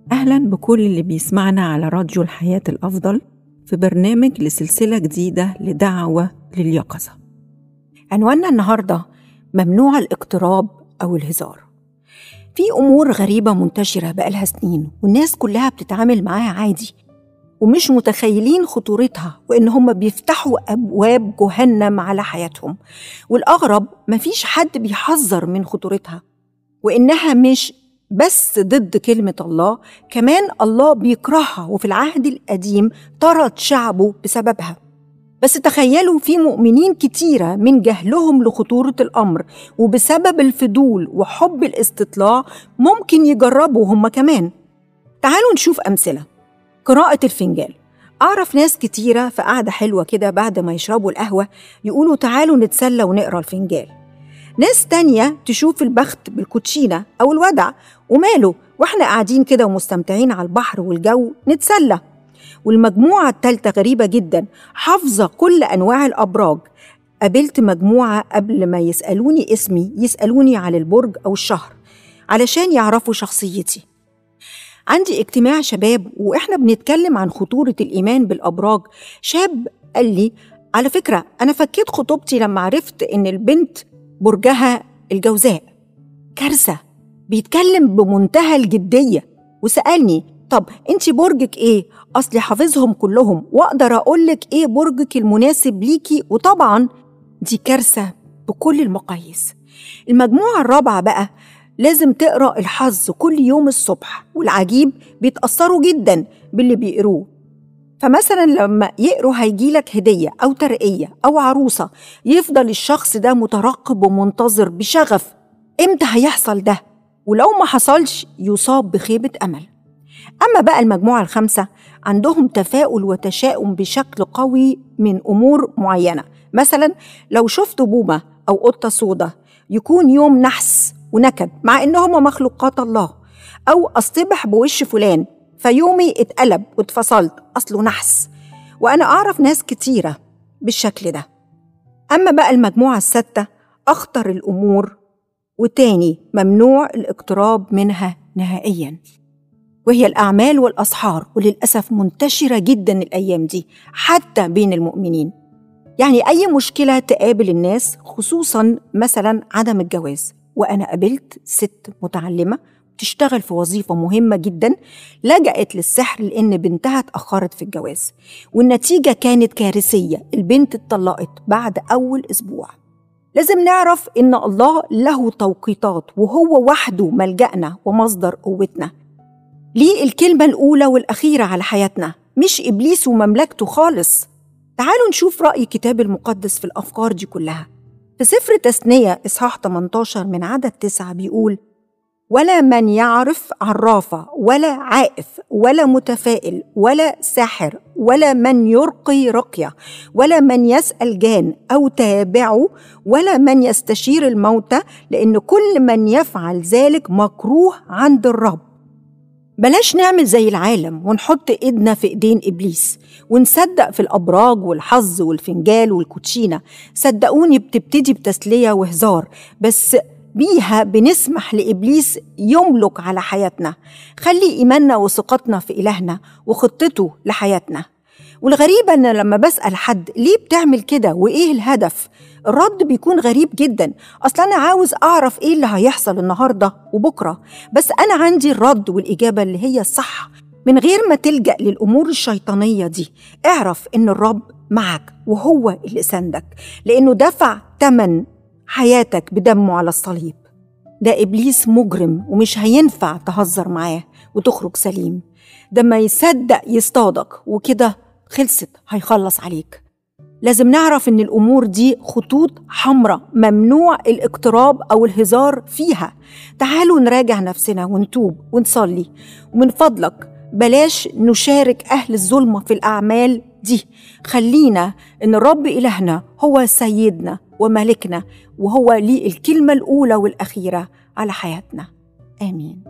أهلا بكل اللي بيسمعنا على راديو الحياة الأفضل في برنامج لسلسلة جديدة لدعوة لليقظة عنواننا النهاردة ممنوع الاقتراب أو الهزار في أمور غريبة منتشرة بقالها سنين والناس كلها بتتعامل معاها عادي ومش متخيلين خطورتها وإن هم بيفتحوا أبواب جهنم على حياتهم والأغرب مفيش حد بيحذر من خطورتها وإنها مش بس ضد كلمة الله كمان الله بيكرهها وفي العهد القديم طرد شعبه بسببها بس تخيلوا في مؤمنين كتيرة من جهلهم لخطورة الأمر وبسبب الفضول وحب الاستطلاع ممكن يجربوا هم كمان تعالوا نشوف أمثلة قراءة الفنجان أعرف ناس كتيرة في قعدة حلوة كده بعد ما يشربوا القهوة يقولوا تعالوا نتسلى ونقرا الفنجان ناس تانية تشوف البخت بالكوتشينة أو الودع وماله واحنا قاعدين كده ومستمتعين على البحر والجو نتسلى والمجموعة التالتة غريبة جدا حافظة كل أنواع الأبراج قابلت مجموعة قبل ما يسألوني اسمي يسألوني على البرج أو الشهر علشان يعرفوا شخصيتي عندي اجتماع شباب واحنا بنتكلم عن خطورة الإيمان بالأبراج شاب قال لي على فكرة أنا فكيت خطوبتي لما عرفت إن البنت برجها الجوزاء كارثة بيتكلم بمنتهى الجدية وسألني طب انت برجك ايه؟ اصلي حافظهم كلهم واقدر اقولك ايه برجك المناسب ليكي وطبعا دي كارثة بكل المقاييس المجموعة الرابعة بقى لازم تقرأ الحظ كل يوم الصبح والعجيب بيتأثروا جدا باللي بيقروه فمثلا لما يقروا هيجيلك هدية أو ترقية أو عروسة يفضل الشخص ده مترقب ومنتظر بشغف إمتى هيحصل ده ولو ما حصلش يصاب بخيبة أمل أما بقى المجموعة الخامسة عندهم تفاؤل وتشاؤم بشكل قوي من أمور معينة مثلا لو شفت بومة أو قطة سودة يكون يوم نحس ونكد مع إنهم مخلوقات الله أو أصطبح بوش فلان فيومي اتقلب واتفصلت أصله نحس وأنا أعرف ناس كتيرة بالشكل ده أما بقى المجموعة الستة أخطر الأمور وتاني ممنوع الاقتراب منها نهائياً وهي الأعمال والأسحار وللأسف منتشرة جدا الأيام دي حتى بين المؤمنين يعني أي مشكلة تقابل الناس خصوصا مثلا عدم الجواز وأنا قابلت ست متعلمة تشتغل في وظيفة مهمة جدا لجأت للسحر لأن بنتها اتأخرت في الجواز والنتيجة كانت كارثية البنت اتطلقت بعد أول أسبوع لازم نعرف إن الله له توقيتات وهو وحده ملجأنا ومصدر قوتنا ليه الكلمة الأولى والأخيرة على حياتنا مش إبليس ومملكته خالص تعالوا نشوف رأي الكتاب المقدس في الأفكار دي كلها في سفر تثنية إصحاح 18 من عدد تسعة بيقول ولا من يعرف عرافة ولا عائف ولا متفائل ولا ساحر ولا من يرقي رقية ولا من يسأل جان أو تابعه ولا من يستشير الموتى لأن كل من يفعل ذلك مكروه عند الرب بلاش نعمل زي العالم ونحط ايدنا في ايدين ابليس ونصدق في الابراج والحظ والفنجال والكوتشينه صدقوني بتبتدي بتسليه وهزار بس بيها بنسمح لابليس يملك على حياتنا خلي ايماننا وثقتنا في الهنا وخطته لحياتنا والغريب ان لما بسال حد ليه بتعمل كده وايه الهدف الرد بيكون غريب جدا اصل انا عاوز اعرف ايه اللي هيحصل النهارده وبكره بس انا عندي الرد والاجابه اللي هي الصح من غير ما تلجا للامور الشيطانيه دي اعرف ان الرب معك وهو اللي سندك لانه دفع ثمن حياتك بدمه على الصليب ده ابليس مجرم ومش هينفع تهزر معاه وتخرج سليم ده ما يصدق يصطادك وكده خلصت هيخلص عليك لازم نعرف ان الامور دي خطوط حمراء ممنوع الاقتراب او الهزار فيها تعالوا نراجع نفسنا ونتوب ونصلي ومن فضلك بلاش نشارك اهل الظلمه في الاعمال دي خلينا ان الرب الهنا هو سيدنا وملكنا وهو ليه الكلمه الاولى والاخيره على حياتنا امين